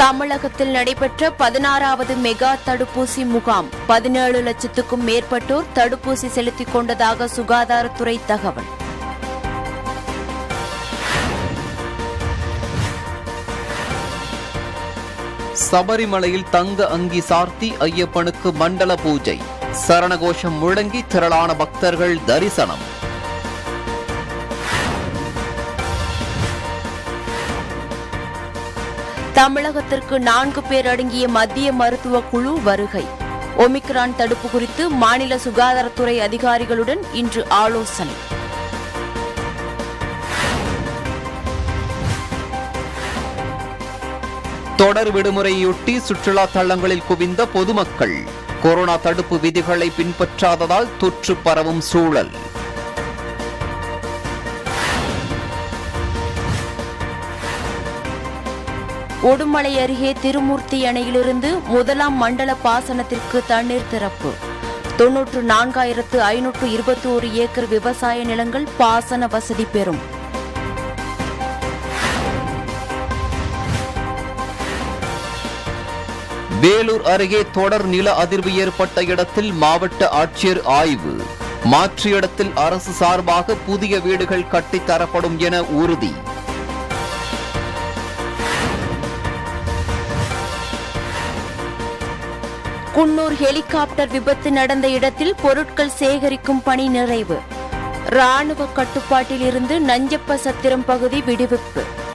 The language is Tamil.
தமிழகத்தில் நடைபெற்ற பதினாறாவது மெகா தடுப்பூசி முகாம் பதினேழு லட்சத்துக்கும் மேற்பட்டோர் தடுப்பூசி செலுத்திக் கொண்டதாக சுகாதாரத்துறை தகவல் சபரிமலையில் தங்க அங்கி சார்த்தி ஐயப்பனுக்கு மண்டல பூஜை சரணகோஷம் முழங்கி திரளான பக்தர்கள் தரிசனம் தமிழகத்திற்கு நான்கு பேர் அடங்கிய மத்திய மருத்துவ குழு வருகை ஒமிக்ரான் தடுப்பு குறித்து மாநில சுகாதாரத்துறை அதிகாரிகளுடன் இன்று ஆலோசனை தொடர் விடுமுறையொட்டி சுற்றுலா தலங்களில் குவிந்த பொதுமக்கள் கொரோனா தடுப்பு விதிகளை பின்பற்றாததால் தொற்று பரவும் சூழல் உடுமலை அருகே திருமூர்த்தி அணையிலிருந்து முதலாம் மண்டல பாசனத்திற்கு தண்ணீர் திறப்பு தொன்னூற்று நான்காயிரத்து ஐநூற்று இருபத்தி ஒரு ஏக்கர் விவசாய நிலங்கள் பாசன வசதி பெறும் வேலூர் அருகே தொடர் நில அதிர்வு ஏற்பட்ட இடத்தில் மாவட்ட ஆட்சியர் ஆய்வு மாற்று இடத்தில் அரசு சார்பாக புதிய வீடுகள் கட்டித் தரப்படும் என உறுதி குன்னூர் ஹெலிகாப்டர் விபத்து நடந்த இடத்தில் பொருட்கள் சேகரிக்கும் பணி நிறைவு ராணுவ கட்டுப்பாட்டில் இருந்து நஞ்சப்ப சத்திரம் பகுதி விடுவிப்பு